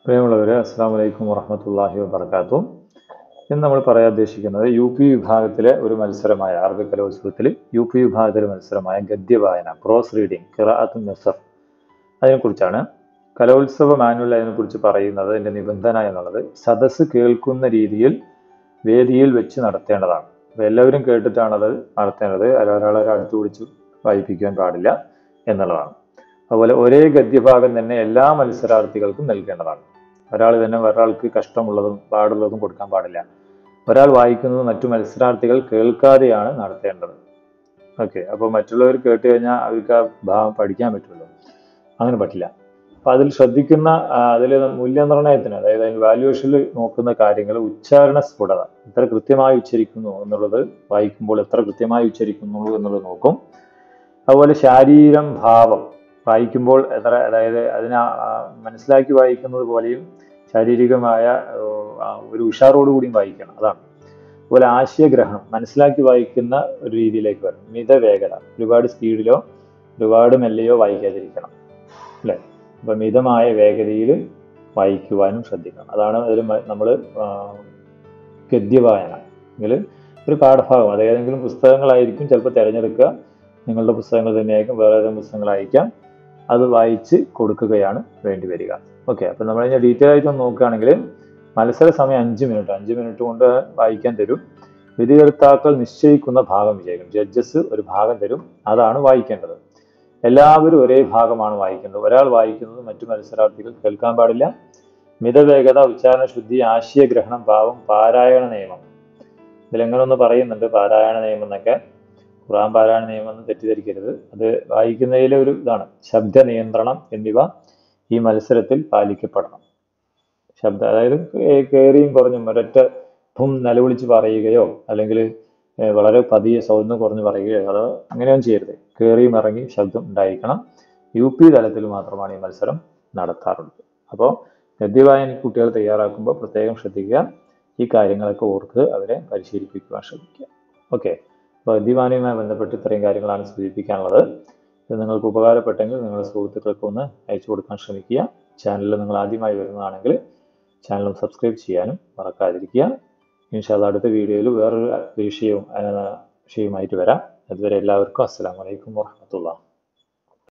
പ്രിയമുള്ളവരെ അസ്സാം വലൈക്കും വറഹമത്തല്ലാഹി വബർക്കാത്തു ഇന്ന് നമ്മൾ പറയാൻ ഉദ്ദേശിക്കുന്നത് യു പി വിഭാഗത്തിലെ ഒരു മത്സരമായ അറബി കലോത്സവത്തിൽ യു പി വിഭാഗത്തിലെ മത്സരമായ ഗദ്യവായന ക്രോസ് റീഡിംഗ് കിറാഅത്തുൻ നസർ അതിനെക്കുറിച്ചാണ് കലോത്സവ മാനുവൽ അതിനെക്കുറിച്ച് പറയുന്നത് അതിൻ്റെ നിബന്ധന എന്നുള്ളത് സദസ്സ് കേൾക്കുന്ന രീതിയിൽ വേദിയിൽ വെച്ച് നടത്തേണ്ടതാണ് അപ്പോൾ എല്ലാവരും കേട്ടിട്ടാണത് നടത്തേണ്ടത് ഒരാളെ അടുത്ത് പിടിച്ച് വായിപ്പിക്കാൻ പാടില്ല എന്നുള്ളതാണ് അതുപോലെ ഒരേ ഗദ്യഭാഗം തന്നെ എല്ലാ മത്സരാർത്ഥികൾക്കും നൽകേണ്ടതാണ് ഒരാൾ തന്നെ ഒരാൾക്ക് കഷ്ടമുള്ളതും പാടുള്ളതും കൊടുക്കാൻ പാടില്ല ഒരാൾ വായിക്കുന്നത് മറ്റു മത്സരാർത്ഥികൾ കേൾക്കാതെയാണ് നടത്തേണ്ടത് ഓക്കെ അപ്പോൾ മറ്റുള്ളവർ കേട്ട് കഴിഞ്ഞാൽ അവർക്ക് ആ ഭാഗം പഠിക്കാൻ പറ്റുമല്ലോ അങ്ങനെ പറ്റില്ല അപ്പം അതിൽ ശ്രദ്ധിക്കുന്ന അതിൽ മൂല്യനിർണ്ണയത്തിന് അതായത് അതിൽ വാല്യുവേഷനിൽ നോക്കുന്ന കാര്യങ്ങൾ ഉച്ചാരണ സ്ഫുടത എത്ര കൃത്യമായി ഉച്ചരിക്കുന്നു എന്നുള്ളത് വായിക്കുമ്പോൾ എത്ര കൃത്യമായി ഉച്ചരിക്കുന്നു എന്നുള്ളത് നോക്കും അതുപോലെ ശാരീരം ഭാവം വായിക്കുമ്പോൾ എത്ര അതായത് അതിനെ മനസ്സിലാക്കി വായിക്കുന്നത് പോലെയും ശാരീരികമായ ഒരു ഉഷാറോടുകൂടിയും വായിക്കണം അതാണ് അതുപോലെ ആശയഗ്രഹണം മനസ്സിലാക്കി വായിക്കുന്ന ഒരു രീതിയിലേക്ക് വരണം മിതവേഗത ഒരുപാട് സ്പീഡിലോ ഒരുപാട് മെല്ലെയോ വായിക്കാതിരിക്കണം അല്ലേ അപ്പം മിതമായ വേഗതയിൽ വായിക്കുവാനും ശ്രദ്ധിക്കണം അതാണ് അതിൽ നമ്മൾ ഗദ്യവായന എങ്കിൽ ഒരു പാഠഭാഗം അത് ഏതെങ്കിലും പുസ്തകങ്ങളായിരിക്കും ചിലപ്പോൾ തിരഞ്ഞെടുക്കുക നിങ്ങളുടെ പുസ്തകങ്ങൾ തന്നെയായിരിക്കും വേറെ ഏതെങ്കിലും പുസ്തകങ്ങളായിരിക്കാം അത് വായിച്ച് കൊടുക്കുകയാണ് വേണ്ടി വരിക ഓക്കെ അപ്പം നമ്മൾ കഴിഞ്ഞാൽ ഡീറ്റെയിൽ ആയിട്ട് നോക്കുകയാണെങ്കിൽ മത്സര സമയം അഞ്ച് മിനിറ്റ് അഞ്ച് മിനിറ്റ് കൊണ്ട് വായിക്കാൻ തരും വിധികർത്താക്കൾ നിശ്ചയിക്കുന്ന ഭാഗം വിജയിക്കും ജഡ്ജസ് ഒരു ഭാഗം തരും അതാണ് വായിക്കേണ്ടത് എല്ലാവരും ഒരേ ഭാഗമാണ് വായിക്കുന്നത് ഒരാൾ വായിക്കുന്നത് മറ്റു മത്സരാർത്ഥികൾ കേൾക്കാൻ പാടില്ല മിതവേഗത ഉച്ചാരണ ശുദ്ധി ആശയഗ്രഹണം ഭാവം പാരായണ നിയമം ഇതിലെങ്ങനെ ഒന്ന് പറയുന്നുണ്ട് പാരായണ നിയമം എന്നൊക്കെ ഖുറാൻ പാരായണ നിയമം എന്ന് തെറ്റിദ്ധരിക്കരുത് അത് വായിക്കുന്നതിലെ ഒരു ഇതാണ് ശബ്ദ നിയന്ത്രണം എന്നിവ ഈ മത്സരത്തിൽ പാലിക്കപ്പെടണം ശബ്ദ അതായത് കയറിയും കുറഞ്ഞും ഒരൊറ്റ ഭും നിലവിളിച്ച് പറയുകയോ അല്ലെങ്കിൽ വളരെ പതിയെ സൗന്ദര്യം കുറഞ്ഞ് പറയുകയോ അത് അങ്ങനെയൊന്നും ചെയ്യരുത് കയറിയും ഇറങ്ങി ശബ്ദം ഉണ്ടായിരിക്കണം യു പി തലത്തിൽ മാത്രമാണ് ഈ മത്സരം നടത്താറുള്ളത് അപ്പോൾ ഗദ്യവായന കുട്ടികൾ തയ്യാറാക്കുമ്പോൾ പ്രത്യേകം ശ്രദ്ധിക്കുക ഈ കാര്യങ്ങളൊക്കെ ഓർത്ത് അവരെ പരിശീലിപ്പിക്കുവാൻ ശ്രമിക്കുക ഓക്കെ അപ്പോൾ ഗദ്യവാനയുമായി ബന്ധപ്പെട്ട് ഇത്രയും കാര്യങ്ങളാണ് സൂചിപ്പിക്കാനുള്ളത് ഇത് നിങ്ങൾക്ക് ഉപകാരപ്പെട്ടെങ്കിൽ നിങ്ങളുടെ സുഹൃത്തുക്കൾക്ക് ഒന്ന് അയച്ചു കൊടുക്കാൻ ശ്രമിക്കുക ചാനലിൽ നിങ്ങൾ ആദ്യമായി വരുന്നതാണെങ്കിൽ ചാനൽ സബ്സ്ക്രൈബ് ചെയ്യാനും മറക്കാതിരിക്കുക ഇൻഷാല്ല അടുത്ത വീഡിയോയിൽ വേറൊരു വിഷയവും വിഷയവുമായിട്ട് വരാം അതുവരെ എല്ലാവർക്കും അസ്സാം വലൈക്കും വാഹമത്തുള്ള